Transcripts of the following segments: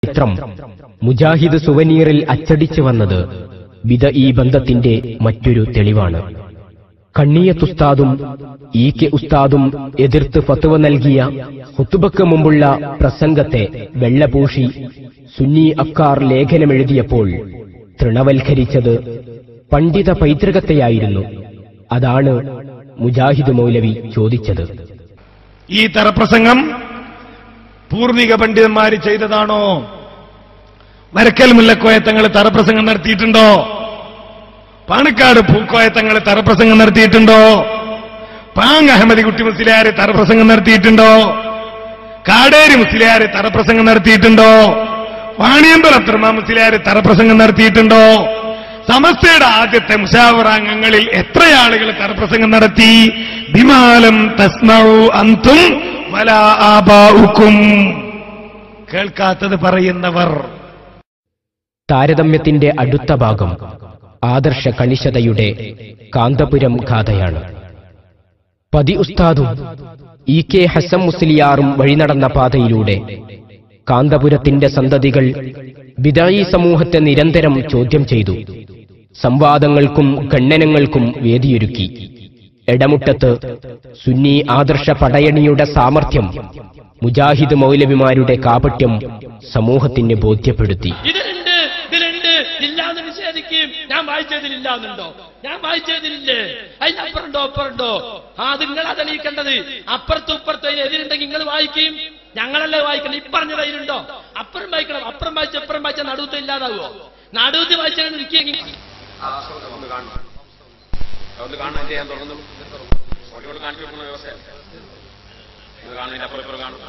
ചിത്രം മുജാഹിദ് സുവനീറിൽ അച്ചടിച്ചു വന്നത് വിധ ഈ ബന്ധത്തിന്റെ മറ്റൊരു തെളിവാണ് കണ്ണിയത്തുസ്താദും ഇ കെ ഉസ്താദും എതിർത്ത് ഫത്തുവ നൽകിയ ഹുത്തുബക്ക് മുമ്പുള്ള പ്രസംഗത്തെ വെള്ളപൂശി സുന്നി അക്കാർ ലേഖനമെഴുതിയപ്പോൾ തൃണവൽക്കരിച്ചത് പണ്ഡിത പൈതൃകത്തെയായിരുന്നു അതാണ് മുജാഹിദ് മൗലവി ചോദിച്ചത് ഈ തറപ്രസംഗം പൂർവിക പണ്ഡിതന്മാര് ചെയ്തതാണോ വരക്കൽ മുല്ലക്കോയത്തങ്ങൾ തറപ്രസംഗം നടത്തിയിട്ടുണ്ടോ പാണക്കാട് പൂക്കോയത്തങ്ങൾ തറപ്രസംഗം നടത്തിയിട്ടുണ്ടോ പാങ് അഹമ്മദി കുട്ടി മുസ്ലിയാര് തറപ്രസംഗം നടത്തിയിട്ടുണ്ടോ കാടേരി മുസ്ലിയാര് തറപ്രസംഗം നടത്തിയിട്ടുണ്ടോ വാണിയമ്പൽ അബ്ദുറഹ്മാൻ മുസ്ലിയാര് തറപ്രസംഗം നടത്തിയിട്ടുണ്ടോ സമസ്തയുടെ ആദ്യത്തെ മുഷാവറാംഗങ്ങളിൽ എത്ര ആളുകൾ തറപ്രസംഗം നടത്തി വിമാലം തസ്മൗ അന്തും വല ആബാഉക്കും കേൾക്കാത്തത് പറയുന്നവർ താരതമ്യത്തിന്റെ അടുത്ത ഭാഗം ആദർശ കണിശതയുടെ കാന്തപുരം ഗാഥയാണ് പതി ഉസ്താദും ഇ കെ ഹസം മുസ്ലിയാറും വഴിനടന്ന പാതയിലൂടെ കാന്തപുരത്തിന്റെ സന്തതികൾ ബിദായി സമൂഹത്തെ നിരന്തരം ചോദ്യം ചെയ്തു സംവാദങ്ങൾക്കും ഖണ്ഡനങ്ങൾക്കും വേദിയൊരുക്കി എടമുട്ടത്ത് സുന്നി ആദർശ പടയണിയുടെ സാമർഥ്യം മുജാഹിദ് മൗലവിമാരുടെ കാപട്യം സമൂഹത്തിന് ബോധ്യപ്പെടുത്തി ഇതിലുണ്ട് ഇതിലുണ്ട് ഇല്ലാന്ന് നിഷേധിക്കും ഞാൻ വായിച്ചതിൽ ഇല്ലാന്നുണ്ടോ ഞാൻ വായിച്ചതിലില്ലേ അതിനപ്പുറണ്ടോ അപ്പുറണ്ടോ ആ അത് നിങ്ങൾ തെളിയിക്കേണ്ടത് അപ്പുറത്തും ഇപ്പുറത്തും അതിന് എതിരുണ്ടെങ്കിൽ നിങ്ങൾ വായിക്കും ഞങ്ങളല്ലേ വായിക്കണം ഇപ്പറഞ്ഞത് അതിലുണ്ടോ അപ്പുറം വായിക്കണം അപ്പുറം വായിച്ച അപ്പുറം വായിച്ച നടുവത്ത് ഇല്ലാതാവോ നടുവത്ത് വായിച്ചാൽ നിൽക്കുകയെങ്കിൽ ഒന്ന് കാണണം ഒന്ന് കാണാൻ ചെയ്യാൻ തുടങ്ങുന്നു ഓടിയോട് കാണിച്ചു കൊടുക്കുന്ന വ്യവസ്ഥയാണ് ഇത് കാണുന്നില്ല അപ്പുറം ഇപ്പുറം കാണും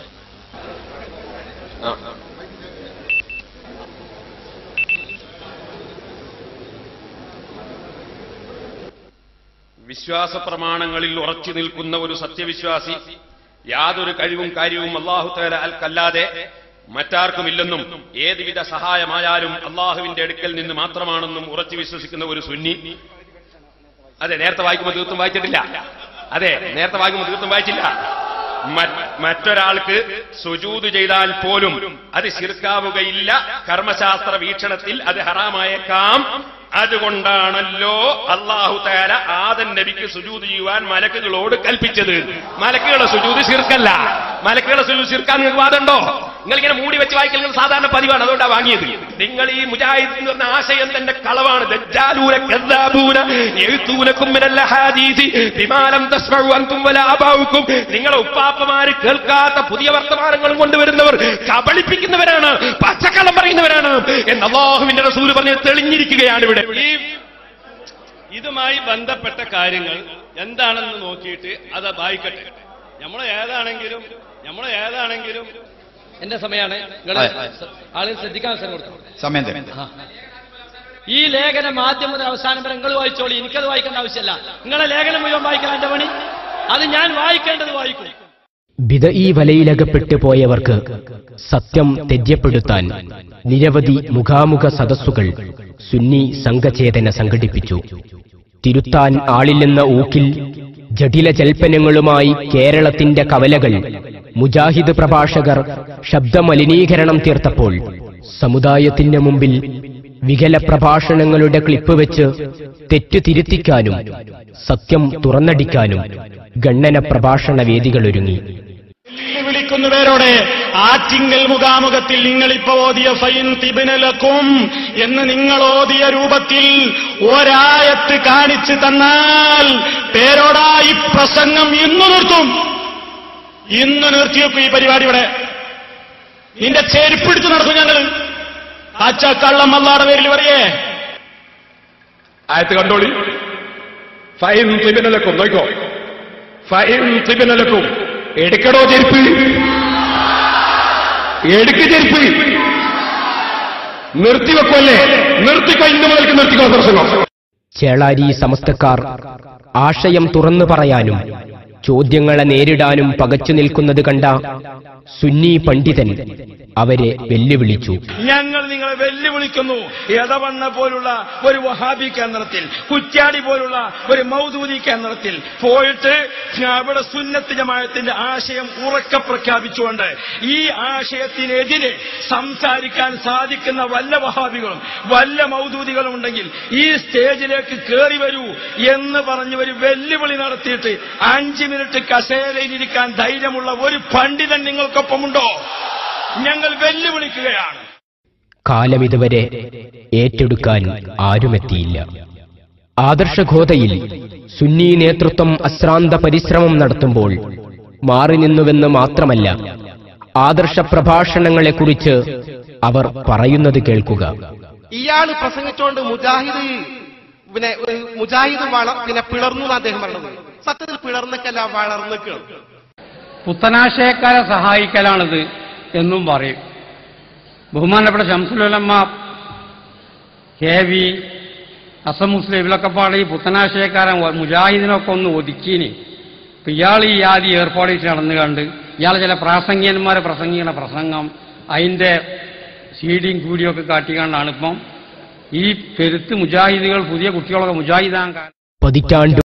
ആ ആ. വിശ്വാസ പ്രമാണങ്ങളിൽ ഉറച്ചു നിൽക്കുന്ന ഒരു സത്യവിശ്വാസി യാതൊരു കഴിവും കാര്യവും അള്ളാഹുത്തേല അൽക്കല്ലാതെ മറ്റാർക്കുമില്ലെന്നും ഏതുവിധ സഹായമായാലും അള്ളാഹുവിന്റെ അടുക്കൽ നിന്ന് മാത്രമാണെന്നും ഉറച്ചു വിശ്വസിക്കുന്ന ഒരു സുന്നി അതെ നേരത്തെ വായിക്കുമ്പോൾ തീർത്തും വായിച്ചിട്ടില്ല അതെ നേരത്തെ വായിക്കുമ്പോൾ തീർത്തും വായിച്ചില്ല മറ്റ് മറ്റൊരാൾക്ക് സുജൂത് ചെയ്താൽ പോലും അത് ശിർക്കാവുകയില്ല കർമ്മശാസ്ത്ര വീക്ഷണത്തിൽ അത് ഹറാമായേക്കാം അതുകൊണ്ടാണല്ലോ അള്ളാഹു താര ആദൻ നബിക്ക് സുജൂത് ചെയ്യുവാൻ മലക്കുകളോട് കൽപ്പിച്ചത് മലക്കുകളെ സുജൂത് ശിർക്കല്ല മലക്കുകളെ സുജൂത് ശിർക്കാൻ നിങ്ങൾക്ക് വാദമുണ്ടോ നിങ്ങൾ ഇങ്ങനെ മൂടി വെച്ച് വായിക്കൽ നിങ്ങൾ സാധാരണ പതിവാണ് അതുകൊണ്ടാണ് വാങ്ങിയത് നിങ്ങൾ ഈ മുജാഹിദ് എന്ന് പറഞ്ഞ ആശയം തന്നെ കളവാണ് ദജ്ജാലൂന കദ്ദാബൂന യഅ്തൂനകും മിനൽ അഹാദീസി ബിമാലം തസ്മഉ അൻതും വലാ അബാഉക്കും നിങ്ങളെ ഉപ്പാപ്പമാര് കേൾക്കാത്ത പുതിയ വർത്തമാനങ്ങളും കൊണ്ടുവരുന്നവർ കബളിപ്പിക്കുന്നവരാണ് പച്ചക്കള്ളം പറയുന്നവരാണ് എന്ന് അള്ളാഹുവിന്റെ റസൂൽ പറഞ്ഞ് തെളിഞ്ഞിരിക്കുകയാണ് ഇവിടെ ഈ ഇതുമായി ബന്ധപ്പെട്ട കാര്യങ്ങൾ എന്താണെന്ന് നോക്കിയിട്ട് അത് വായിക്കട്ടെ നമ്മൾ ഏതാണെങ്കിലും നമ്മൾ ഏതാണെങ്കിലും എന്റെ സമയമാണ് നിങ്ങൾ ആളുകൾ ശ്രദ്ധിക്കാൻ അവസരം കൊടുക്കണം സമയം തരും ഈ ലേഖനം ആദ്യം മുതൽ അവസാനം വരെ നിങ്ങൾ വായിച്ചോളി എനിക്കത് വായിക്കേണ്ട ആവശ്യമില്ല നിങ്ങളെ ലേഖനം മുഴുവൻ വായിക്കാൻ എന്റെ പണി അത് ഞാൻ വായിക്കേണ്ടത് വായിക്കും ബിദ ഈ വലയിലകപ്പെട്ടു പോയവർക്ക് സത്യം തെര്യപ്പെടുത്താൻ നിരവധി മുഖാമുഖ സദസ്സുകൾ സുന്നി സംഘചേതന സംഘടിപ്പിച്ചു തിരുത്താൻ ആളില്ലെന്ന ഊക്കിൽ ജടില ജൽപ്പനങ്ങളുമായി കേരളത്തിന്റെ കവലകൾ മുജാഹിദ് പ്രഭാഷകർ ശബ്ദമലിനീകരണം തീർത്തപ്പോൾ സമുദായത്തിന്റെ മുമ്പിൽ വികല പ്രഭാഷണങ്ങളുടെ ക്ലിപ്പ് വെച്ച് തെറ്റു തിരുത്തിക്കാനും സത്യം തുറന്നടിക്കാനും ഗണ്ണന പ്രഭാഷണ വേദികളൊരുങ്ങി വിളിക്കുന്നവരോട് ആറ്റിങ്കൽ മുഖാമുഖത്തിൽ നിങ്ങൾ ഇപ്പൊ ഓതിയ ഫൈൻ തിബിനലക്കും എന്ന് നിങ്ങൾ ഓതിയ രൂപത്തിൽ ഒരായത്ത് കാണിച്ചു തന്നാൽ പേരോടായി പ്രസംഗം ഇന്ന് നിർത്തും ഇന്ന് നിർത്തിവെക്കും ഈ പരിപാടി ഇവിടെ നിന്റെ ചെരുപ്പിടിച്ച് നടക്കും ഞങ്ങൾ അച്ഛ കള്ളം അല്ലാടെ പേരിൽ പറയേ ആയത്ത് കണ്ടോളി ഫൈൻ തിബിനലക്കും നോക്കോ ഫൈൻ തിബിനലക്കും എടുക്കടോ ചെരുപ്പ് എടുക്ക് ചെരുപ്പ് നിർത്തിവെക്കുമല്ലേ നിർത്തിക്കോ ഇന്ന് മുതൽക്ക് നിർത്തിക്കോ പ്രസംഗം ചേളാരി സമസ്തക്കാർ ആശയം തുറന്നു പറയാനും ചോദ്യങ്ങളെ നേരിടാനും പകച്ചു നിൽക്കുന്നത് കണ്ട സുന്നി പണ്ഡിതൻ അവരെ വെല്ലുവിളിച്ചു ഞങ്ങൾ നിങ്ങളെ വെല്ലുവിളിക്കുന്നു എടവണ്ണ പോലുള്ള ഒരു വഹാബി കേന്ദ്രത്തിൽ കുറ്റ്യാടി പോലുള്ള ഒരു മൗദൂദി കേന്ദ്രത്തിൽ പോയിട്ട് അവിടെ സുന്നത്ത് ജമായത്തിന്റെ ആശയം ഉറക്കെ പ്രഖ്യാപിച്ചുകൊണ്ട് ഈ ആശയത്തിനെതിരെ സംസാരിക്കാൻ സാധിക്കുന്ന വല്ല വഹാബികളും വല്ല മൗദൂദികളും ഉണ്ടെങ്കിൽ ഈ സ്റ്റേജിലേക്ക് കയറി വരൂ എന്ന് പറഞ്ഞ് ഒരു വെല്ലുവിളി നടത്തിയിട്ട് അഞ്ച് മിനിറ്റ് കസേരയിലിരിക്കാൻ ധൈര്യമുള്ള ഒരു പണ്ഡിതൻ നിങ്ങൾക്കൊപ്പമുണ്ടോ ഞങ്ങൾ വെല്ലുവിളിക്കുകയാണ് കാലമിതുവരെ ഏറ്റെടുക്കാൻ ആരുമെത്തിയില്ല ആദർശഘോതയിൽ സുന്നി നേതൃത്വം അശ്രാന്ത പരിശ്രമം നടത്തുമ്പോൾ മാറി നിന്നുവെന്ന് മാത്രമല്ല ആദർശ പ്രഭാഷണങ്ങളെക്കുറിച്ച് അവർ പറയുന്നത് കേൾക്കുക ഇയാൾ പ്രസംഗിച്ചുകൊണ്ട് മുജാഹിദ് പിന്നെ ഒരു മുജാഹിദ് വള പിന്നെ പിളർന്നു എന്ന് അദ്ദേഹം പറഞ്ഞത് സത്യത്തിൽ പിളർന്നൊക്കെയല്ല വളർന്നിക്കണം പുത്തനാശയക്കാരെ സഹായിക്കലാണിത് എന്നും പറയും ബഹുമാനപ്പെട്ട ശംസുലമ്മ കെ വി അസം മുസ്ലിം ഇവരൊക്കെ പാടെ ഈ പുത്തനാശയക്കാരൻ വ- മുജാഹിദിനൊക്കെ ഒന്ന് ഒതുക്കീന് ഇപ്പൊ ഇയാൾ ഈ ആദ്യം ഏർപ്പാട് ചെയ്ത് നടന്നു കണ്ട് ഇയാൾ ചില പ്രാസംഗികന്മാരെ പ്രസംഗിക്കുന്ന പ്രസംഗം അതിന്റെ സീഡിയും കൂടിയൊക്കെ കാട്ടിക്കാണ്ടാണ് ഇപ്പം ഈ പെരുത്ത് മുജാഹിദുകൾ പുതിയ കുട്ടികളൊക്കെ മുജാഹിദാൻ പതിറ്റാണ്ട്